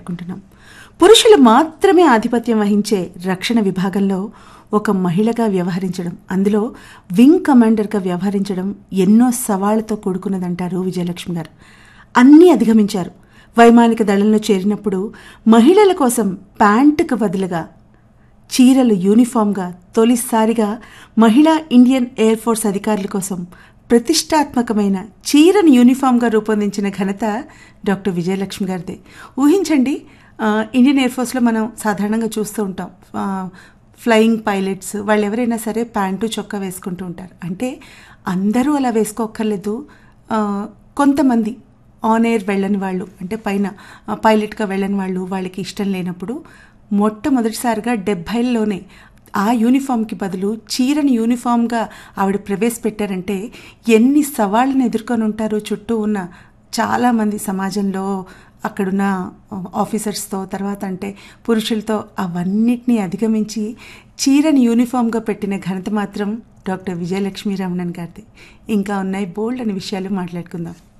మాట్లాడుకుంటున్నాం పురుషులు మాత్రమే ఆధిపత్యం వహించే రక్షణ విభాగంలో ఒక మహిళగా వ్యవహరించడం అందులో వింగ్ కమాండర్గా వ్యవహరించడం ఎన్నో సవాళ్లతో కూడుకున్నదంటారు విజయలక్ష్మి గారు అన్నీ అధిగమించారు వైమానిక దళంలో చేరినప్పుడు మహిళల కోసం ప్యాంటుకు బదులుగా చీరలు యూనిఫామ్గా తొలిసారిగా మహిళా ఇండియన్ ఎయిర్ ఫోర్స్ అధికారుల కోసం ప్రతిష్టాత్మకమైన చీరను యూనిఫామ్గా రూపొందించిన ఘనత డాక్టర్ విజయలక్ష్మి గారిదే ఊహించండి ఆ, ఇండియన్ ఎయిర్ ఫోర్స్లో మనం సాధారణంగా చూస్తూ ఉంటాం ఆ, ఫ్లయింగ్ పైలట్స్ వాళ్ళు ఎవరైనా సరే ప్యాంటు చొక్కా వేసుకుంటూ ఉంటారు అంటే అందరూ అలా వేసుకోక్కర్లేదు ఆ, కొంతమంది ఆన్ ఎయిర్ వెళ్ళని వాళ్ళు అంటే పైన ఆ, పైలట్గా వెళ్ళని వాళ్ళు వాళ్ళకి ఇష్టం లేనప్పుడు మొట్టమొదటిసారిగా డెబ్భైల్లోనే ఆ యూనిఫామ్కి బదులు చీరని యూనిఫామ్గా ఆవిడ ప్రవేశపెట్టారంటే ఎన్ని సవాళ్ళను ఎదుర్కొని ఉంటారో చుట్టూ ఉన్న చాలామంది సమాజంలో అక్కడున్న ఆఫీసర్స్తో తర్వాత అంటే పురుషులతో అవన్నిటినీ అధిగమించి చీరని యూనిఫామ్గా పెట్టిన ఘనత మాత్రం డాక్టర్ విజయలక్ష్మీ రమణన్ గారిది ఇంకా ఉన్నాయి బోల్డ్ అనే విషయాలు మాట్లాడుకుందాం